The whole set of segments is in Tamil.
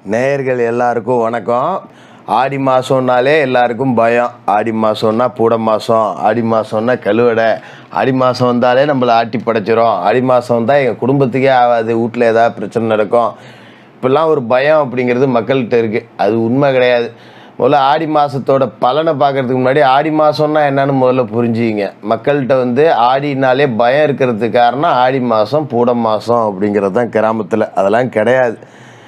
நேயர்கள் எல்லாருக்கும் வணக்கம் ஆடி மாதம்னாலே எல்லாருக்கும் பயம் ஆடி மாதம்னா பூட மாதம் ஆடி மாதம்னா கழுவடை ஆடி மாதம் வந்தாலே நம்மளை ஆட்டி படைச்சிரும் ஆடி மாதம் வந்தால் எங்கள் குடும்பத்துக்கே ஆகாது வீட்டில் ஏதாவது பிரச்சனை நடக்கும் இப்படிலாம் ஒரு பயம் அப்படிங்கிறது மக்கள்கிட்ட இருக்குது அது உண்மை கிடையாது முதல்ல ஆடி மாதத்தோட பலனை பார்க்கறதுக்கு முன்னாடி ஆடி மாதம்னா என்னன்னு முதல்ல புரிஞ்சுக்கிங்க மக்கள்கிட்ட வந்து ஆடினாலே பயம் இருக்கிறதுக்கு காரணம் ஆடி மாதம் பூட மாதம் அப்படிங்கிறது தான் கிராமத்தில் அதெல்லாம் கிடையாது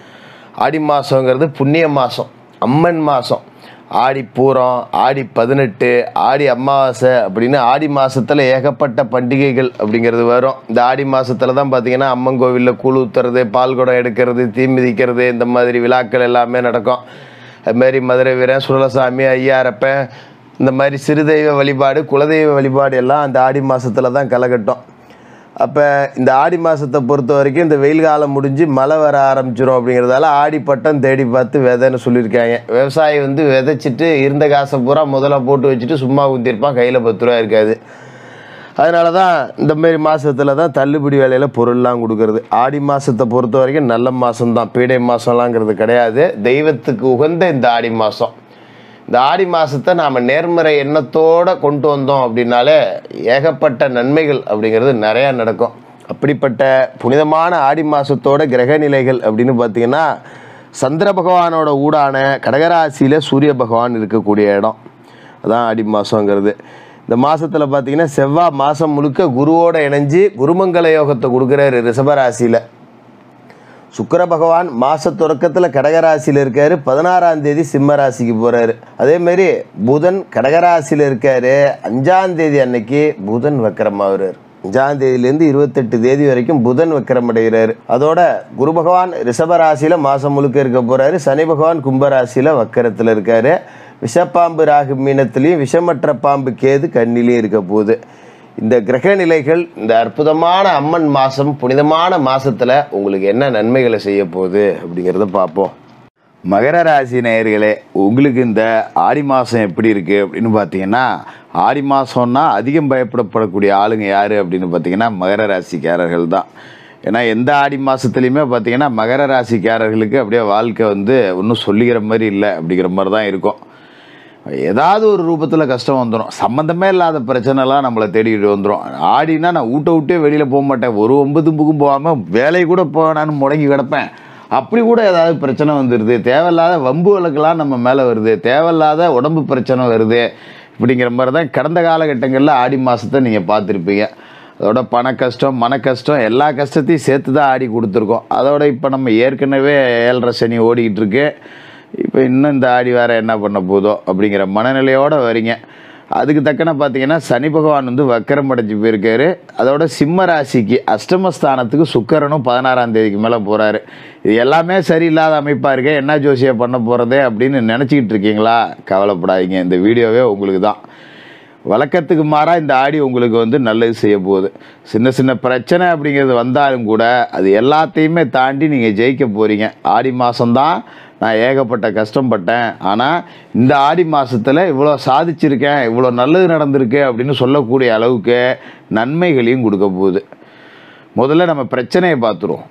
ஆடி மாதங்கிறது புண்ணிய மாதம் அம்மன் மாதம் ஆடி பூரம் ஆடி பதினெட்டு ஆடி அமாவாசை அப்படின்னு ஆடி மாதத்தில் ஏகப்பட்ட பண்டிகைகள் அப்படிங்கிறது வரும் இந்த ஆடி மாதத்தில் தான் பார்த்தீங்கன்னா அம்மன் கோவிலில் கூழ் ஊற்றுறது பால் குடம் எடுக்கிறது தீ மிதிக்கிறது இந்த மாதிரி விழாக்கள் எல்லாமே நடக்கும் அதுமாரி மதுரை வீரன் சுடலசாமி ஐயாரப்பன் இந்த மாதிரி சிறுதெய்வ வழிபாடு குலதெய்வ வழிபாடு எல்லாம் அந்த ஆடி மாதத்தில் தான் களைகட்டும் அப்போ இந்த ஆடி மாதத்தை பொறுத்த வரைக்கும் இந்த வெயில் காலம் முடிஞ்சு மழை வர ஆரம்பிச்சிரும் அப்படிங்கிறதால ஆடி பட்டம் தேடி பார்த்து விதைன்னு சொல்லியிருக்காங்க விவசாயி வந்து விதைச்சிட்டு இருந்த காசை பூரா முதல்ல போட்டு வச்சுட்டு சும்மா குந்திருப்பான் கையில் பத்து ரூபா இருக்காது அதனால தான் இந்த மாதிரி மாதத்தில் தான் தள்ளுபடி வேலையில் பொருள்லாம் கொடுக்கறது ஆடி மாதத்தை பொறுத்த வரைக்கும் நல்ல மாதம்தான் பீடை மாதம்லாங்கிறது கிடையாது தெய்வத்துக்கு உகந்த இந்த ஆடி மாதம் இந்த ஆடி மாதத்தை நாம் நேர்மறை எண்ணத்தோடு கொண்டு வந்தோம் அப்படின்னாலே ஏகப்பட்ட நன்மைகள் அப்படிங்கிறது நிறையா நடக்கும் அப்படிப்பட்ட புனிதமான ஆடி மாதத்தோட கிரக நிலைகள் அப்படின்னு பார்த்தீங்கன்னா சந்திர பகவானோட ஊடான கடகராசியில் சூரிய பகவான் இருக்கக்கூடிய இடம் அதான் ஆடி மாதங்கிறது இந்த மாதத்தில் பார்த்தீங்கன்னா செவ்வாய் மாதம் முழுக்க குருவோட இணைஞ்சு குருமங்கல யோகத்தை கொடுக்குறாரு ரிஷபராசியில் சுக்கிர பகவான் மாச தொடக்கத்தில் கடகராசியில் இருக்காரு பதினாறாம் தேதி சிம்ம ராசிக்கு போறாரு அதே மாதிரி புதன் கடகராசியில் இருக்காரு அஞ்சாம் தேதி அன்னைக்கு புதன் வக்கரமாகிறார் அஞ்சாம் தேதியிலேருந்து இருபத்தெட்டு தேதி வரைக்கும் புதன் வக்கரம் அடைகிறாரு அதோட குரு பகவான் ரிஷப ராசியில மாசம் முழுக்க இருக்க போறாரு சனி பகவான் கும்பராசியில வக்கரத்தில் இருக்காரு விஷப்பாம்பு ராகு மீனத்திலையும் விஷமற்ற பாம்பு கேது கண்ணிலையும் இருக்க போகுது இந்த கிரக நிலைகள் இந்த அற்புதமான அம்மன் மாதம் புனிதமான மாசத்துல உங்களுக்கு என்ன நன்மைகளை செய்ய போகுது அப்படிங்கிறத பார்ப்போம் மகர ராசி நேயர்களே உங்களுக்கு இந்த ஆடி மாதம் எப்படி இருக்குது அப்படின்னு பார்த்தீங்கன்னா ஆடி மாதம்னா அதிகம் பயப்படப்படக்கூடிய ஆளுங்க யார் அப்படின்னு பார்த்தீங்கன்னா மகர ராசிக்காரர்கள் தான் ஏன்னா எந்த ஆடி மாதத்துலையுமே பார்த்தீங்கன்னா மகர ராசிக்காரர்களுக்கு அப்படியே வாழ்க்கை வந்து ஒன்றும் சொல்லிக்கிற மாதிரி இல்லை அப்படிங்கிற மாதிரி தான் இருக்கும் ஏதாவது ஒரு ரூபத்தில் கஷ்டம் வந்துடும் சம்மந்தமே இல்லாத பிரச்சனைலாம் நம்மளை தேடிக்கிட்டு வந்துடும் ஆடினா நான் ஊட்ட விட்டே வெளியில் போக மாட்டேன் ஒரு ஒன்பது புக்கும் போகாமல் வேலை கூட போனான்னு முடங்கி கிடப்பேன் அப்படி கூட ஏதாவது பிரச்சனை வந்துடுது தேவையில்லாத வம்பு வழக்கெல்லாம் நம்ம மேலே வருது தேவையில்லாத உடம்பு பிரச்சனை வருது இப்படிங்கிற மாதிரி தான் கடந்த காலகட்டங்களில் ஆடி மாதத்தை நீங்கள் பார்த்துருப்பீங்க அதோட பண கஷ்டம் மன கஷ்டம் எல்லா கஷ்டத்தையும் சேர்த்து தான் ஆடி கொடுத்துருக்கோம் அதோட இப்போ நம்ம ஏற்கனவே ஏழரை சனி ஓடிக்கிட்டு இருக்கு இப்போ இன்னும் இந்த ஆடி வேற என்ன பண்ண போதோ அப்படிங்கிற மனநிலையோடு வரீங்க அதுக்கு தக்கன பார்த்தீங்கன்னா சனி பகவான் வந்து வக்கரம் அடைஞ்சு போயிருக்காரு அதோட சிம்ம ராசிக்கு அஷ்டமஸ்தானத்துக்கு சுக்கரனும் பதினாறாம் தேதிக்கு மேலே போகிறாரு இது எல்லாமே சரியில்லாத அமைப்பாக இருக்கு என்ன ஜோசியம் பண்ண போகிறதே அப்படின்னு நினச்சிக்கிட்டு இருக்கீங்களா கவலைப்படாதீங்க இந்த வீடியோவே உங்களுக்கு தான் வழக்கத்துக்கு மாறாக இந்த ஆடி உங்களுக்கு வந்து நல்லது செய்ய போகுது சின்ன சின்ன பிரச்சனை அப்படிங்கிறது வந்தாலும் கூட அது எல்லாத்தையுமே தாண்டி நீங்கள் ஜெயிக்க போகிறீங்க ஆடி மாதம்தான் நான் ஏகப்பட்ட கஷ்டப்பட்டேன் ஆனால் இந்த ஆடி மாதத்தில் இவ்வளோ சாதிச்சிருக்கேன் இவ்வளோ நல்லது நடந்திருக்கு அப்படின்னு சொல்லக்கூடிய அளவுக்கு நன்மைகளையும் கொடுக்க போகுது முதல்ல நம்ம பிரச்சனையை பார்த்துருவோம்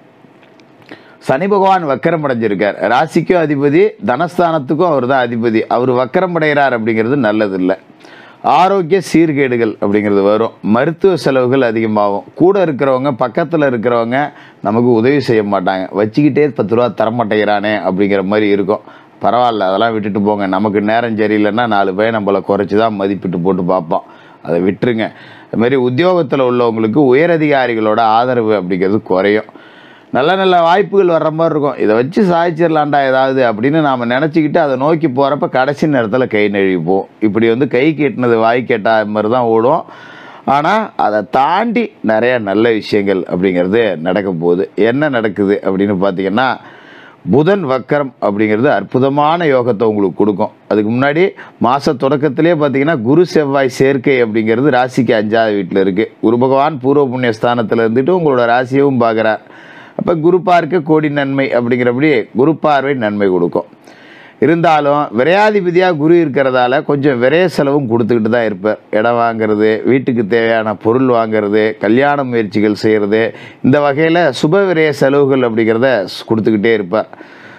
சனி பகவான் வக்கரம் அடைஞ்சிருக்கார் ராசிக்கும் அதிபதி தனஸ்தானத்துக்கும் அவர் தான் அதிபதி அவர் வக்கரம் அடைகிறார் அப்படிங்கிறது நல்லதில்லை ஆரோக்கிய சீர்கேடுகள் அப்படிங்கிறது வரும் மருத்துவ செலவுகள் அதிகமாகும் கூட இருக்கிறவங்க பக்கத்தில் இருக்கிறவங்க நமக்கு உதவி செய்ய மாட்டாங்க வச்சுக்கிட்டே பத்து ரூபா தரமாட்டேங்கிறானே அப்படிங்கிற மாதிரி இருக்கும் பரவாயில்ல அதெல்லாம் விட்டுட்டு போங்க நமக்கு நேரம் சரியில்லைன்னா நாலு பேர் நம்மளை குறைச்சி தான் மதிப்பிட்டு போட்டு பார்ப்போம் அதை விட்டுருங்க அது மாதிரி உத்தியோகத்தில் உள்ளவங்களுக்கு உயரதிகாரிகளோட ஆதரவு அப்படிங்கிறது குறையும் நல்ல நல்ல வாய்ப்புகள் வர்ற மாதிரி இருக்கும் இதை வச்சு சாதிச்சிடலாண்டா ஏதாவது அப்படின்னு நாம் நினச்சிக்கிட்டு அதை நோக்கி போகிறப்ப கடைசி நேரத்தில் கை நழுவிப்போம் இப்படி வந்து கை கேட்டினது வாய் கேட்டா மாதிரி தான் ஓடும் ஆனால் அதை தாண்டி நிறைய நல்ல விஷயங்கள் அப்படிங்கிறது நடக்க போகுது என்ன நடக்குது அப்படின்னு பார்த்தீங்கன்னா புதன் வக்கரம் அப்படிங்கிறது அற்புதமான யோகத்தை உங்களுக்கு கொடுக்கும் அதுக்கு முன்னாடி மாத தொடக்கத்திலே பார்த்தீங்கன்னா குரு செவ்வாய் சேர்க்கை அப்படிங்கிறது ராசிக்கு அஞ்சாவது வீட்டில் இருக்குது குரு பகவான் பூர்வ புண்ணிய ஸ்தானத்தில் இருந்துட்டு உங்களோட ராசியவும் பார்க்குறார் அப்போ குரு பார்க்க கோடி நன்மை அப்படிங்கிறபடி குரு பார்வை நன்மை கொடுக்கும் இருந்தாலும் விரையாதிபதியாக குரு இருக்கிறதால கொஞ்சம் விரைய செலவும் கொடுத்துக்கிட்டு தான் இருப்பார் இடம் வாங்குறது வீட்டுக்கு தேவையான பொருள் வாங்குறது கல்யாண முயற்சிகள் செய்கிறது இந்த வகையில் சுப விரய செலவுகள் அப்படிங்கிறத கொடுத்துக்கிட்டே இருப்பார்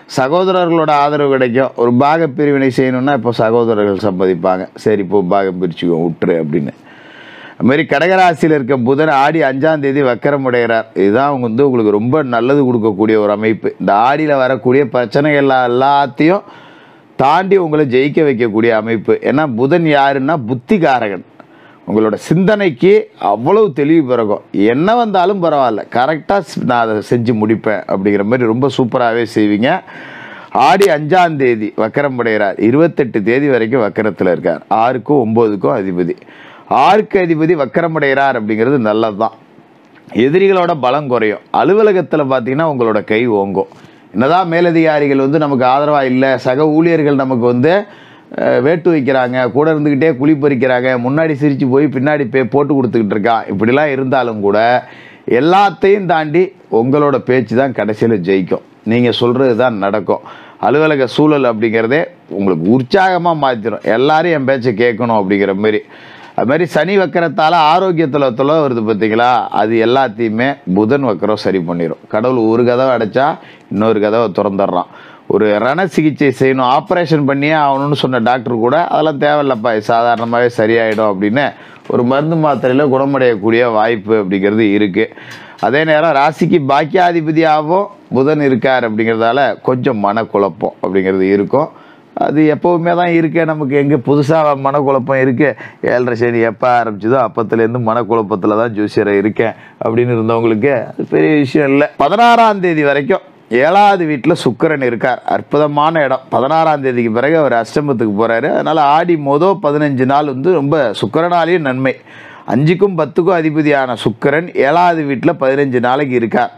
சகோதரர்களோட ஆதரவு கிடைக்கும் ஒரு பாக பிரிவினை செய்யணும்னா இப்போ சகோதரர்கள் சம்மதிப்பாங்க சரி இப்போ பாகம் பிரிச்சுக்கோ விட்டுரு அப்படின்னு அது மாதிரி கடகராசியில் இருக்க புதன் ஆடி அஞ்சாம் தேதி வக்கரமுடைகிறார் இதுதான் அவங்க வந்து உங்களுக்கு ரொம்ப நல்லது கொடுக்கக்கூடிய ஒரு அமைப்பு இந்த ஆடியில் வரக்கூடிய பிரச்சனைகள் எல்லாத்தையும் தாண்டி உங்களை ஜெயிக்க வைக்கக்கூடிய அமைப்பு ஏன்னா புதன் யாருன்னா புத்திகாரகன் உங்களோட சிந்தனைக்கு அவ்வளவு தெளிவு பிறகும் என்ன வந்தாலும் பரவாயில்ல கரெக்டாக நான் அதை செஞ்சு முடிப்பேன் அப்படிங்கிற மாதிரி ரொம்ப சூப்பராகவே செய்வீங்க ஆடி அஞ்சாம் தேதி வக்கரம் அடைகிறார் இருபத்தெட்டு தேதி வரைக்கும் வக்கரத்தில் இருக்கார் ஆறுக்கும் ஒம்போதுக்கும் அதிபதி ஆறுக்கு அதிபதி வக்கரம் அடைகிறார் அப்படிங்கிறது நல்லது தான் எதிரிகளோட பலம் குறையும் அலுவலகத்தில் பார்த்தீங்கன்னா உங்களோட கை ஓங்கும் என்னதான் மேலதிகாரிகள் வந்து நமக்கு ஆதரவாக இல்லை சக ஊழியர்கள் நமக்கு வந்து அஹ், வேட்டு வைக்கிறாங்க கூட இருந்துக்கிட்டே குழி பறிக்கிறாங்க முன்னாடி சிரித்து போய் பின்னாடி பே போட்டு கொடுத்துக்கிட்டு இருக்கான் இப்படிலாம் இருந்தாலும் கூட எல்லாத்தையும் தாண்டி உங்களோட பேச்சு தான் கடைசியில் ஜெயிக்கும் நீங்கள் சொல்கிறது தான் நடக்கும் அலுவலக சூழல் அப்படிங்கிறதே உங்களுக்கு உற்சாகமாக மாற்றிடும் எல்லாரும் என் பேச்சை கேட்கணும் அப்படிங்கிற மாதிரி அது மாதிரி சனி வக்கரத்தால் ஆரோக்கியத்தில் தொலை வருது பார்த்தீங்களா அது எல்லாத்தையுமே புதன் வக்கரம் சரி பண்ணிடும் கடவுள் ஒரு கதவை அடைச்சா இன்னொரு கதவை திறந்துடுறான் ஒரு ரண சிகிச்சை செய்யணும் ஆப்ரேஷன் பண்ணியே ஆகணும்னு சொன்ன டாக்டர் கூட அதெல்லாம் தேவையில்லப்பா இது சாதாரணமாகவே சரியாயிடும் அப்படின்னு ஒரு மருந்து மாத்திரையில் குணமடையக்கூடிய வாய்ப்பு அப்படிங்கிறது இருக்குது அதே நேரம் ராசிக்கு பாக்கியாதிபதியாகவும் புதன் இருக்கார் அப்படிங்கிறதால கொஞ்சம் மனக்குழப்பம் அப்படிங்கிறது இருக்கும் அது எப்போவுமே தான் இருக்கு நமக்கு எங்கே புதுசாக மனக்குழப்பம் இருக்கு ஏழரை சனி எப்போ ஆரம்பிச்சதோ அப்பத்துலேருந்து மனக்குழப்பத்தில் தான் ஜோசியரை இருக்கேன் அப்படின்னு இருந்தவங்களுக்கு அது பெரிய விஷயம் இல்லை பதினாறாம் தேதி வரைக்கும் ஏழாவது வீட்டில் சுக்கிரன் இருக்கார் அற்புதமான இடம் பதினாறாம் தேதிக்கு பிறகு அவர் அஷ்டமத்துக்கு போகிறாரு அதனால் ஆடி மொதல் பதினஞ்சு நாள் வந்து ரொம்ப சுக்கிரனாலேயும் நன்மை அஞ்சுக்கும் பத்துக்கும் அதிபதியான சுக்கிரன் ஏழாவது வீட்டில் பதினஞ்சு நாளைக்கு இருக்கார்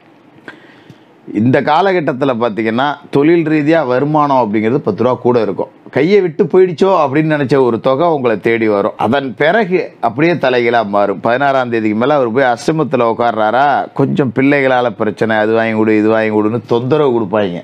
இந்த காலகட்டத்தில் பார்த்தீங்கன்னா தொழில் ரீதியாக வருமானம் அப்படிங்கிறது பத்து ரூபா கூட இருக்கும் கையை விட்டு போயிடுச்சோ அப்படின்னு நினச்ச ஒரு தொகை உங்களை தேடி வரும் அதன் பிறகு அப்படியே தலைகளாக மாறும் பதினாறாம் தேதிக்கு மேலே அவர் போய் அஷ்டமத்தில் உட்கார்றாரா கொஞ்சம் பிள்ளைகளால் பிரச்சனை அது வாங்கி கொடு இது வாங்கி கொடுன்னு தொந்தரவு கொடுப்பாங்க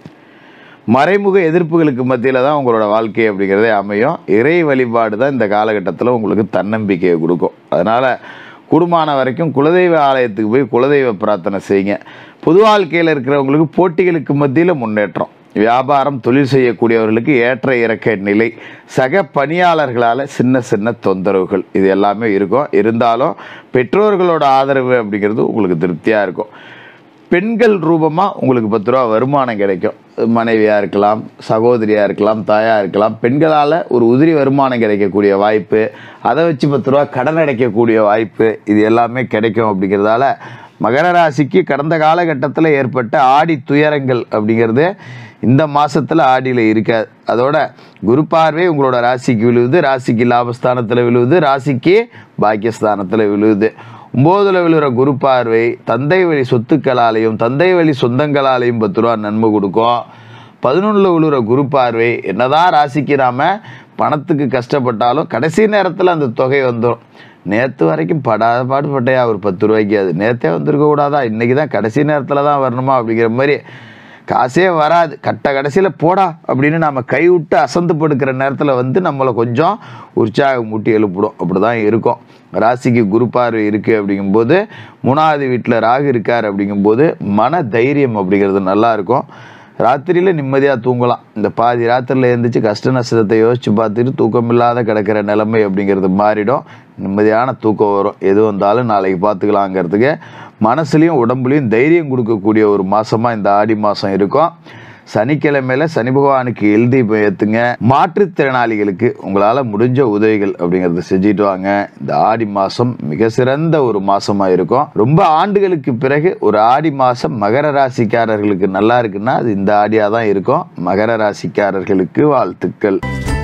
மறைமுக எதிர்ப்புகளுக்கு மத்தியில் தான் உங்களோட வாழ்க்கை அப்படிங்கிறதே அமையும் இறை வழிபாடு தான் இந்த காலகட்டத்தில் உங்களுக்கு தன்னம்பிக்கையை கொடுக்கும் அதனால் கூடுமான வரைக்கும் குலதெய்வ ஆலயத்துக்கு போய் குலதெய்வ பிரார்த்தனை செய்யுங்க பொது வாழ்க்கையில் இருக்கிறவங்களுக்கு போட்டிகளுக்கு மத்தியில் முன்னேற்றம் வியாபாரம் தொழில் செய்யக்கூடியவர்களுக்கு ஏற்ற இறக்க நிலை சக பணியாளர்களால் சின்ன சின்ன தொந்தரவுகள் இது எல்லாமே இருக்கும் இருந்தாலும் பெற்றோர்களோட ஆதரவு அப்படிங்கிறது உங்களுக்கு திருப்தியாக இருக்கும் பெண்கள் ரூபமாக உங்களுக்கு பத்து ரூபா வருமானம் கிடைக்கும் மனைவியாக இருக்கலாம் சகோதரியாக இருக்கலாம் தாயாக இருக்கலாம் பெண்களால் ஒரு உதிரி வருமானம் கிடைக்கக்கூடிய வாய்ப்பு அதை வச்சு பத்து ரூபா கடன் அடைக்கக்கூடிய வாய்ப்பு இது எல்லாமே கிடைக்கும் அப்படிங்கிறதால மகர ராசிக்கு கடந்த காலகட்டத்தில் ஏற்பட்ட ஆடி துயரங்கள் அப்படிங்கிறது இந்த மாசத்துல ஆடியில் இருக்காது அதோட குரு பார்வை உங்களோட ராசிக்கு விழுவுது ராசிக்கு லாபஸ்தானத்தில் விழுவுது ராசிக்கு பாக்கியஸ்தானத்தில் விழுவுது ஒம்போதுல விழுகிற குரு பார்வை தந்தை வழி சொத்துக்களாலையும் தந்தை வழி சொந்தங்களாலையும் பத்து ரூபா நன்மை கொடுக்கும் பதினொன்றில் விழுகிற குரு பார்வை என்னதான் ராசிக்கு நாம பணத்துக்கு கஷ்டப்பட்டாலும் கடைசி நேரத்தில் அந்த தொகை வந்துடும் நேற்று வரைக்கும் படாத பாடுபட்டையா ஒரு பத்து ரூபாய்க்கு அது நேற்றே வந்திருக்க கூடாதா இன்னைக்கு தான் கடைசி நேரத்தில் தான் வரணுமா அப்படிங்கிற மாதிரி காசே வராது கட்ட கடைசியில் போடா அப்படின்னு நம்ம கைவிட்டு அசந்து படுக்கிற நேரத்தில் வந்து நம்மளை கொஞ்சம் உற்சாகம் மூட்டி எழுப்பிடும் அப்படி தான் இருக்கும் ராசிக்கு குரு பார்வை இருக்குது அப்படிங்கும்போது மூணாவது வீட்டில் ராகு இருக்கார் அப்படிங்கும்போது மன தைரியம் அப்படிங்கிறது நல்லா இருக்கும் ராத்திரியில் நிம்மதியாக தூங்கலாம் இந்த பாதி ராத்திரியில் எழுந்திரிச்சு கஷ்ட நஷ்டத்தை யோசித்து பார்த்துட்டு தூக்கம் இல்லாத கிடக்கிற நிலைமை அப்படிங்கிறது மாறிடும் நிம்மதியான தூக்கம் வரும் எது வந்தாலும் நாளைக்கு பார்த்துக்கலாங்கிறதுக்கு மனசுலையும் உடம்புலையும் தைரியம் கொடுக்கக்கூடிய ஒரு மாசமாக இந்த ஆடி மாதம் இருக்கும் சனிக்கிழமையில சனி பகவானுக்கு எழுதி ஏற்றுங்க மாற்றுத்திறனாளிகளுக்கு உங்களால் முடிஞ்ச உதவிகள் அப்படிங்கிறத செஞ்சுட்டு வாங்க இந்த ஆடி மாதம் மிக சிறந்த ஒரு மாசமாக இருக்கும் ரொம்ப ஆண்டுகளுக்கு பிறகு ஒரு ஆடி மாதம் மகர ராசிக்காரர்களுக்கு நல்லா இருக்குன்னா அது இந்த ஆடியாக தான் இருக்கும் மகர ராசிக்காரர்களுக்கு வாழ்த்துக்கள்